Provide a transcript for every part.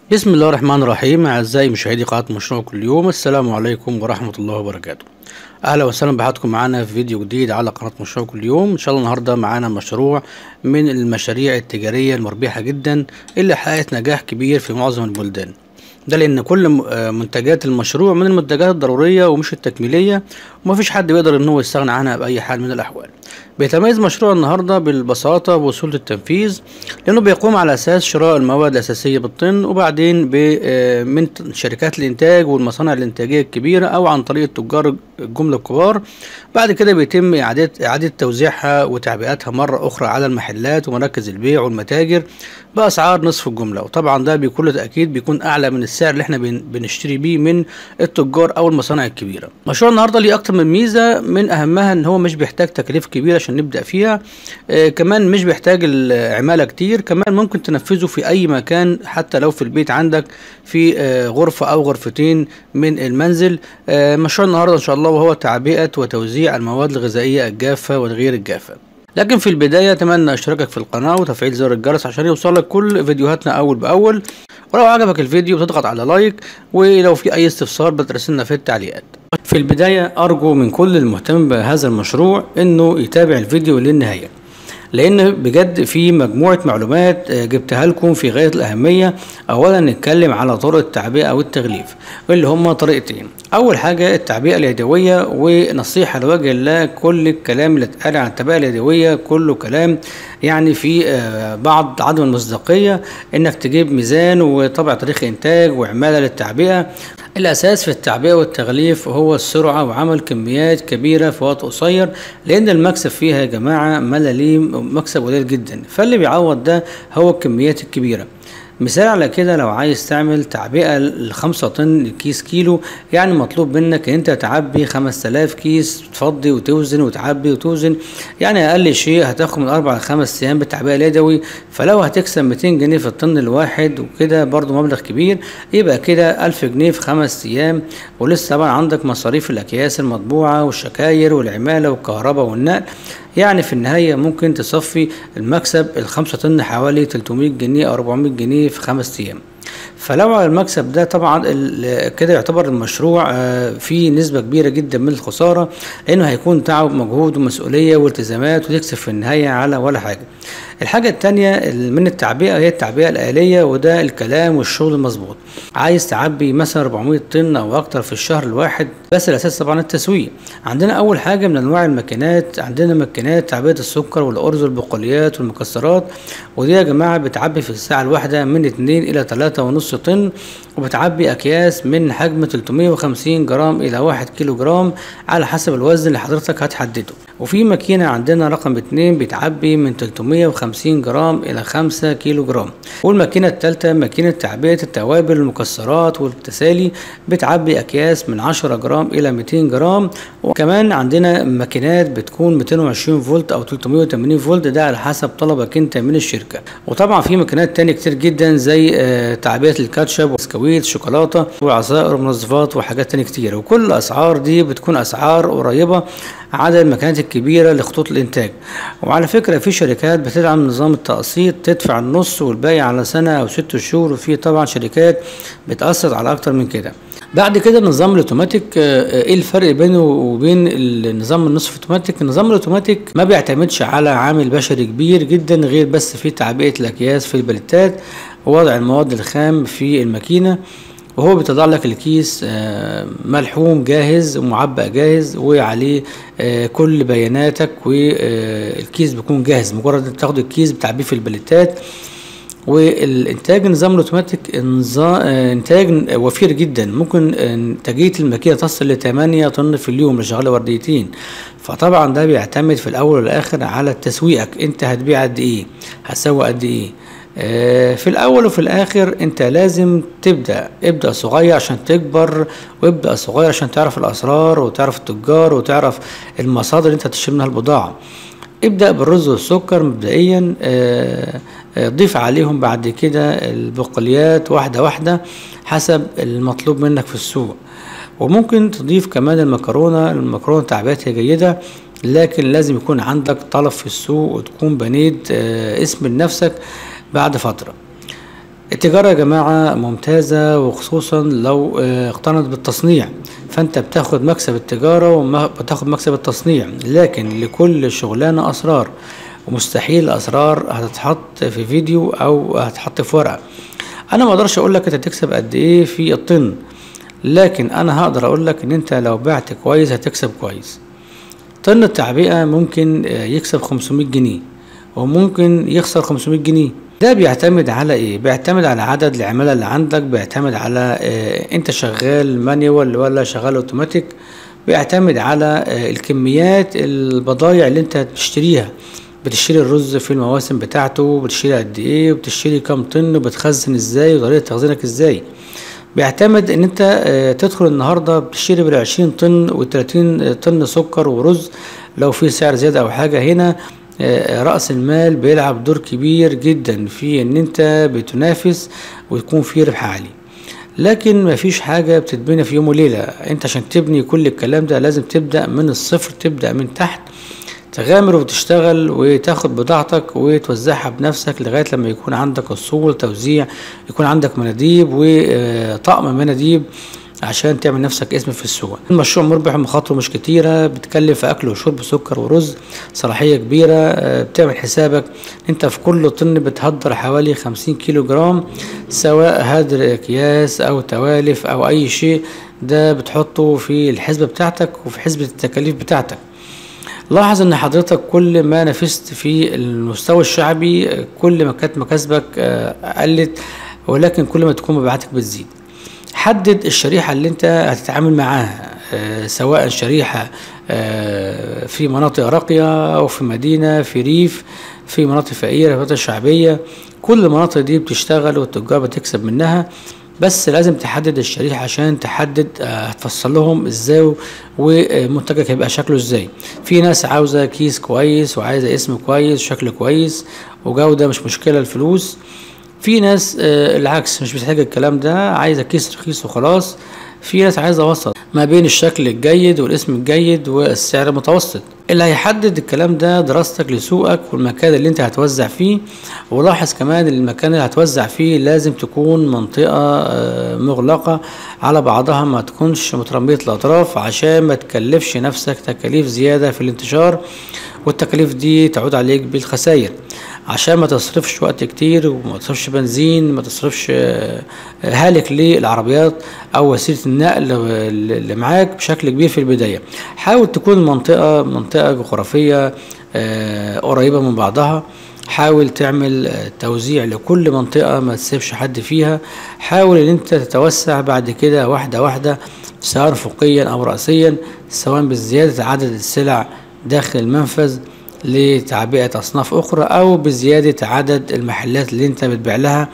بسم الله الرحمن الرحيم أعزائي مشاهدي قناة مشروع كل يوم السلام عليكم ورحمة الله وبركاته أهلا وسهلا بحضراتكم معانا في فيديو جديد على قناة مشروع كل يوم إن شاء الله النهاردة معانا مشروع من المشاريع التجارية المربحة جدا اللي حققت نجاح كبير في معظم البلدان ده لأن كل م- آه منتجات المشروع من المنتجات الضرورية ومش التكميلية ومفيش حد بيقدر إن هو يستغنى عنها بأي حال من الأحوال بيتميز مشروع النهارده بالبساطة وسهولة التنفيذ لأنه بيقوم على أساس شراء المواد الأساسية بالطن وبعدين ب- آه، من ت- شركات الإنتاج والمصانع الإنتاجية الكبيرة أو عن طريق التجار الجملة الكبار بعد كده بيتم إعادة إعادة توزيعها وتعبئتها مرة أخرى على المحلات ومراكز البيع والمتاجر بأسعار نصف الجملة وطبعا ده بكل تأكيد بيكون أعلى من السعر اللي احنا بن- بنشتري بيه من التجار أو المصانع الكبيرة مشروع النهارده ليه أكتر من ميزة من أهمها إن هو مش بيحتاج تكاليف كبيرة عشان نبدأ فيها آه كمان مش بيحتاج العمالة كتير كمان ممكن تنفذه في أي مكان حتى لو في البيت عندك في آه غرفة أو غرفتين من المنزل آه مشروع النهارده إن شاء الله وهو تعبئة وتوزيع المواد الغذائية الجافة والغير الجافة لكن في البداية أتمنى اشتراكك في القناة وتفعيل زر الجرس عشان يوصلك كل فيديوهاتنا أول بأول ولو عجبك الفيديو بتضغط على لايك ولو في أي استفسار بترسلنا في التعليقات في البداية أرجو من كل المهتم بهذا المشروع إنه يتابع الفيديو للنهاية لان بجد في مجموعه معلومات آه، جبتها لكم في غايه الاهميه اولا نتكلم على طرق التعبئه والتغليف واللي هما طريقتين اول حاجه التعبئه اليدويه ونصيحه لوجه الله كل الكلام اللي اتقال عن التعبئه اليدويه كله كلام يعني في آه، بعض عدم المصداقيه انك تجيب ميزان وطبع تاريخ انتاج وعماله للتعبئه الأساس في التعبئة والتغليف هو السرعة وعمل كميات كبيرة في وقت قصير لأن المكسب فيها يا جماعة ملاليم مكسب قليل جدا فاللي بيعوض ده هو الكميات الكبيرة مثال على كده لو عايز تعمل تعبئة لخمسة طن كيس كيلو يعني مطلوب منك ان انت تعبي خمس تلاف كيس تفضي وتوزن وتعبي وتوزن يعني اقل شيء هتاخد من اربع لخمس ايام بالتعبئة اليدوي فلو هتكسب 200 جنيه في الطن الواحد وكده برضو مبلغ كبير يبقى كده 1000 جنيه في خمس ايام ولسه طبعا عندك مصاريف الاكياس المطبوعة والشكاير والعمالة والكهرباء والنقل يعني في النهاية ممكن تصفي المكسب الخمسة طن حوالي 300 جنيه أو 400 جنيه في خمس أيام فلو على المكسب ده طبعا ال- كده يعتبر المشروع آه، فيه نسبة كبيرة جدا من الخسارة لأنه هيكون تعب مجهود ومسؤولية والتزامات وتكسب في النهاية على ولا حاجة الحاجة التانية ال- من التعبئة هي التعبئة الآلية وده الكلام والشغل المظبوط عايز تعبي مثلا 400 طن أو أكتر في الشهر الواحد بس الأساس طبعا التسويق عندنا أول حاجة من أنواع الماكينات عندنا ماكينات تعبئة السكر والأرز والبقوليات والمكسرات ودي يا جماعة بتعبي في الساعة الواحدة من 2 إلى 3 ونص طن وبتعبي أكياس من حجم 350 جرام إلى 1 كيلو جرام على حسب الوزن اللي حضرتك هتحدده وفي ماكينة عندنا رقم اتنين بتعبي من 350 جرام إلى 5 كيلو جرام والماكينة التالتة ماكينة تعبئة التوابل المكسرات والتسالي بتعبي أكياس من 10 جرام إلى 200 جرام وكمان عندنا ماكينات بتكون 220 فولت أو 380 فولت ده على حسب طلبك أنت من الشركة وطبعا في ماكينات تانية كتير جدا زي آه، تعبئة الكاتشب وبسكويت شوكولاتة وعصائر ومنظفات وحاجات تانية كتير وكل الأسعار دي بتكون أسعار قريبة على المكانات الكبيرة لخطوط الإنتاج وعلى فكرة في شركات بتدعم نظام التقسيط تدفع النص والباقي على سنة أو ست شهور وفي طبعا شركات بتقسط على أكتر من كده بعد كده النظام الاوتوماتيك آه، ايه الفرق بينه وبين النظام النصف اوتوماتيك النظام الاوتوماتيك ما بيعتمدش على عامل بشري كبير جدا غير بس في تعبئة الاكياس في البلتات ووضع المواد الخام في الماكينة وهو بيطلع لك الكيس آه، ملحوم جاهز ومعبأ جاهز وعليه آه، كل بياناتك والكيس بيكون جاهز مجرد انت تاخد الكيس بتعبيه في البلتات والانتاج النظام الاوتوماتيك نظام انتاج وفير جدا ممكن انتاجيه الماكينه تصل ل 8 طن في اليوم اللي شغاله ورديتين فطبعا ده بيعتمد في الاول والاخر على تسويقك انت هتبيع قد ايه هتسوق قد ايه آه، في الاول وفي الاخر انت لازم تبدا ابدا صغير عشان تكبر وابدا صغير عشان تعرف الاسرار وتعرف التجار وتعرف المصادر اللي انت هتشتري منها البضاعه ابدأ بالرز والسكر مبدئيا آه، آه، ضيف عليهم بعد كده البقوليات واحدة واحدة حسب المطلوب منك في السوق وممكن تضيف كمان المكرونة المكرونة تعبئتها جيدة لكن لازم يكون عندك طلب في السوق وتكون بنيت آه، اسم لنفسك بعد فترة التجارة يا جماعة ممتازة وخصوصا لو آه، اقتنت بالتصنيع فانت بتاخد مكسب التجارة وبتاخد مكسب التصنيع لكن لكل شغلانة اسرار ومستحيل اسرار هتتحط في فيديو او هتتحط في ورقة انا ما اقدرش اقول لك انت تكسب قد ايه في الطن لكن انا هقدر اقول لك ان انت لو بعت كويس هتكسب كويس طن التعبئة ممكن آه، يكسب 500 جنيه وممكن يخسر 500 جنيه ده بيعتمد على ايه بيعتمد على عدد العمالة اللي عندك بيعتمد على اه انت شغال مانيوال ولا شغال اوتوماتيك بيعتمد على اه الكميات البضايع اللي انت بتشتريها بتشتري الرز في المواسم بتاعته بتشتري قد ايه وبتشتري كام طن وبتخزن ازاي وطريقة تخزينك ازاي بيعتمد ان انت اه تدخل النهارده بتشتري بالعشرين طن والتلاتين طن سكر ورز لو في سعر زيادة او حاجة هنا آه، رأس المال بيلعب دور كبير جدا في ان انت بتنافس ويكون في ربح عالي لكن مفيش حاجة بتتبني في يوم وليلة انت عشان تبني كل الكلام ده لازم تبدأ من الصفر تبدأ من تحت تغامر وتشتغل وتاخد بضاعتك وتوزعها بنفسك لغاية لما يكون عندك اصول توزيع يكون عندك مناديب وطقم مناديب عشان تعمل نفسك اسم في السوق المشروع مربح ومخاطره مش كتيرة بتكلف في أكل وشرب سكر ورز صلاحية كبيرة آه، بتعمل حسابك انت في كل طن بتهدر حوالي خمسين كيلو جرام سواء هدر أكياس أو توالف أو أي شيء ده بتحطه في الحسبة بتاعتك وفي حسبة التكاليف بتاعتك لاحظ ان حضرتك كل ما نفست في المستوى الشعبي آه، كل ما كانت مكاسبك آه، قلت ولكن كل ما تكون مبيعاتك بتزيد حدد الشريحة اللي انت هتتعامل معاها آه، سواء شريحة آه، في مناطق راقية أو في مدينة في ريف في مناطق فقيرة في مناطق شعبية كل المناطق دي بتشتغل والتجار بتكسب منها بس لازم تحدد الشريحة عشان تحدد آه، هتفصل لهم ازاي ومنتجك هيبقى شكله ازاي في ناس عاوزة كيس كويس وعايزة اسم كويس وشكل كويس وجودة مش مشكلة الفلوس في ناس آه، العكس مش بتحتاج الكلام ده عايزه كيس رخيص وخلاص في ناس عايزه وسط ما بين الشكل الجيد والاسم الجيد والسعر المتوسط اللي هيحدد الكلام ده دراستك لسوقك والمكان اللي انت هتوزع فيه ولاحظ كمان المكان اللي هتوزع فيه لازم تكون منطقة آه، مغلقة على بعضها ما تكونش مترمية الأطراف عشان ما تكلفش نفسك تكاليف زيادة في الانتشار والتكاليف دي تعود عليك بالخسائر عشان ما تصرفش وقت كتير وما تصرفش بنزين ما تصرفش آه، هالك للعربيات او وسيله النقل اللي معاك بشكل كبير في البدايه حاول تكون منطقه منطقه جغرافيه آه، قريبه من بعضها حاول تعمل آه، توزيع لكل منطقة ما تسيبش حد فيها حاول ان انت تتوسع بعد كده واحدة واحدة سواء افقيا او رأسيا سواء بزيادة عدد السلع داخل المنفذ لتعبئة أصناف أخرى أو بزيادة عدد المحلات اللي أنت بتبيع لها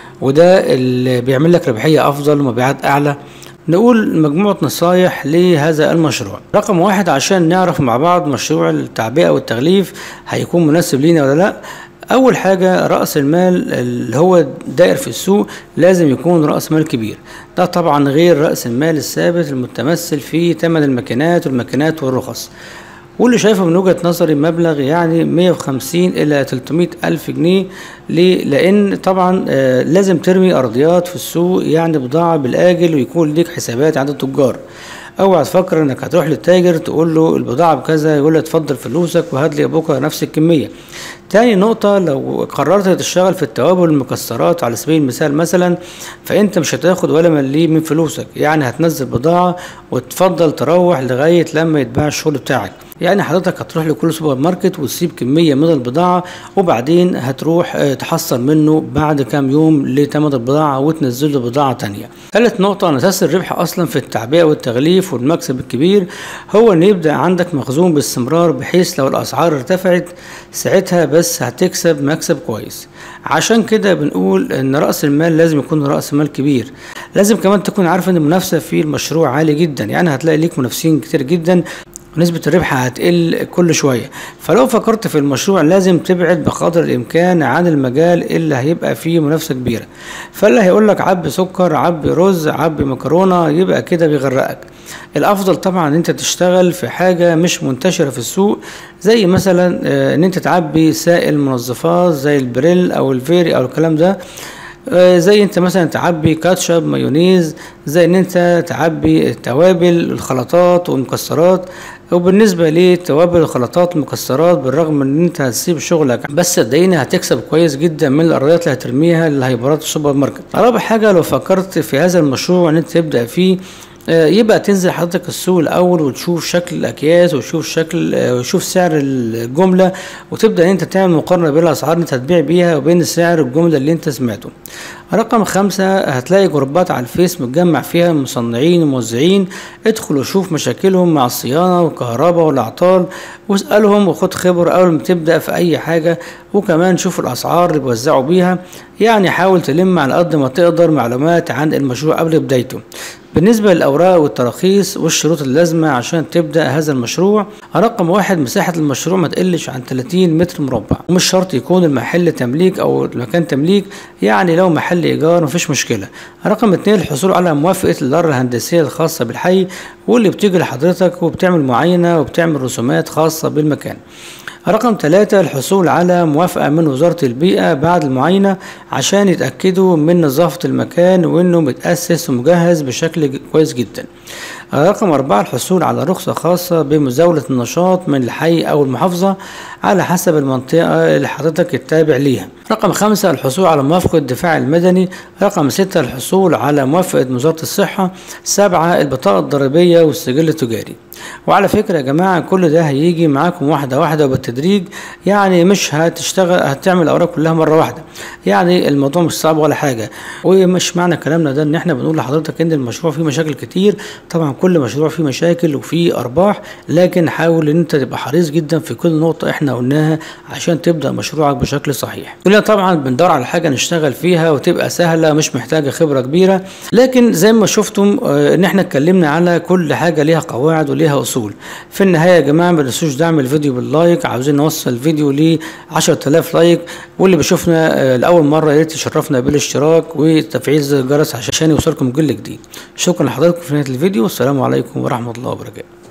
وده اللي بيعمل لك ربحية أفضل ومبيعات أعلى نقول مجموعة نصايح لهذا المشروع رقم واحد عشان نعرف مع بعض مشروع التعبئة والتغليف هيكون مناسب لينا ولا لا أول حاجة رأس المال اللي هو دائر في السوق لازم يكون رأس مال كبير ده طبعا غير رأس المال الثابت المتمثل في ثمن الماكينات والماكينات والرخص واللي شايفه من وجهة نظري مبلغ يعني 150 إلى 300 ألف جنيه ليه؟ لأن طبعا آه لازم ترمي أرضيات في السوق يعني بضاعة بالآجل ويكون ليك حسابات عند التجار اوعى تفكر انك هتروح للتاجر تقول له البضاعه بكذا يقول لك اتفضل فلوسك وهات لي بكره نفس الكميه تاني نقطة لو قررت تشتغل في التوابل والمكسرات على سبيل المثال مثلا فانت مش هتاخد ولا مليم من فلوسك يعني هتنزل بضاعة وتفضل تروح لغاية لما يتباع الشغل بتاعك يعني حضرتك هتروح لكل سوبر ماركت وتسيب كمية من البضاعة وبعدين هتروح آه، تحصل منه بعد كام يوم لتمن البضاعة وتنزل له بضاعة تانية ثالث نقطة أن أساس الربح أصلا في التعبئة والتغليف والمكسب الكبير هو أن يبدأ عندك مخزون باستمرار بحيث لو الأسعار ارتفعت ساعتها بس هتكسب مكسب كويس عشان كده بنقول ان رأس المال لازم يكون رأس مال كبير لازم كمان تكون عارف ان المنافسة في المشروع عالي جدا يعني هتلاقي ليك منافسين كتير جدا ونسبة الربح هتقل كل شوية فلو فكرت في المشروع لازم تبعد بقدر الإمكان عن المجال اللي هيبقى فيه منافسة كبيرة فاللي هيقول لك عبي سكر عبي رز عبي مكرونة يبقى كده بيغرقك الافضل طبعا ان انت تشتغل في حاجة مش منتشرة في السوق زي مثلا آه، ان انت تعبي سائل منظفات زي البريل او الفيري او الكلام ده آه، زي انت مثلا تعبي كاتشب مايونيز زي ان انت تعبي التوابل الخلطات والمكسرات وبالنسبة للتوابل الخلطات المكسرات بالرغم من ان انت هتسيب شغلك بس صدقني هتكسب كويس جدا من الارضيات اللي هترميها للهايبرات السوبر ماركت رابع حاجة لو فكرت في هذا المشروع ان انت تبدأ فيه آه، يبقى تنزل حضرتك السوق الاول وتشوف شكل الاكياس وتشوف شكل آه، وتشوف سعر الجمله وتبدا ان انت تعمل مقارنه بين الاسعار اللي انت هتبيع بيها وبين سعر الجمله اللي انت سمعته رقم خمسة هتلاقي جروبات على الفيس متجمع فيها المصنعين والموزعين ادخل وشوف مشاكلهم مع الصيانة والكهرباء والأعطال واسألهم وخد خبرة أول ما تبدأ في أي حاجة وكمان شوف الأسعار اللي بيوزعوا بيها يعني حاول تلم على قد ما تقدر معلومات عن المشروع قبل بدايته بالنسبة للأوراق والتراخيص والشروط اللازمة عشان تبدأ هذا المشروع رقم واحد مساحة المشروع ما تقلش عن 30 متر مربع ومش شرط يكون المحل تمليك أو المكان تمليك يعني لو محل إيجار مفيش مشكلة رقم اتنين الحصول على موافقة الإدارة الهندسية الخاصة بالحي واللي بتيجي لحضرتك وبتعمل معاينة وبتعمل رسومات خاصة بالمكان رقم ثلاثة الحصول على موافقة من وزارة البيئة بعد المعاينة عشان يتأكدوا من نظافة المكان وإنه متأسس ومجهز بشكل كويس جدا رقم أربعة الحصول على رخصة خاصة بمزاولة النشاط من الحي أو المحافظة على حسب المنطقة اللي حضرتك التابع ليها رقم خمسة الحصول على موافقة الدفاع المدني رقم ستة الحصول على موافقة وزارة الصحة سبعة البطاقة الضريبية والسجل التجاري وعلى فكرة يا جماعة كل ده هيجي معاكم واحدة واحدة وبالتدريج يعني مش هتشتغل هتعمل الأوراق كلها مرة واحدة يعني الموضوع مش صعب ولا حاجة ومش معنى كلامنا ده إن إحنا بنقول لحضرتك إن المشروع فيه مشاكل كتير طبعا كل مشروع فيه مشاكل وفيه أرباح لكن حاول إن أنت تبقى حريص جدا في كل نقطة إحنا قلناها عشان تبدأ مشروعك بشكل صحيح كلنا طبعا بندور على حاجة نشتغل فيها وتبقى سهلة مش محتاجة خبرة كبيرة لكن زي ما شفتم آه، إن إحنا اتكلمنا على كل حاجة ليها قواعد وليها أصول في النهاية يا جماعة ما تنسوش دعم الفيديو باللايك عاوزين نوصل الفيديو ل 10000 لايك واللي بيشوفنا آه، لأول مرة يا ريت يشرفنا بالاشتراك وتفعيل زر الجرس عشان يوصلكم كل جديد شكرا لحضراتكم في نهاية الفيديو والسلام عليكم ورحمة الله وبركاته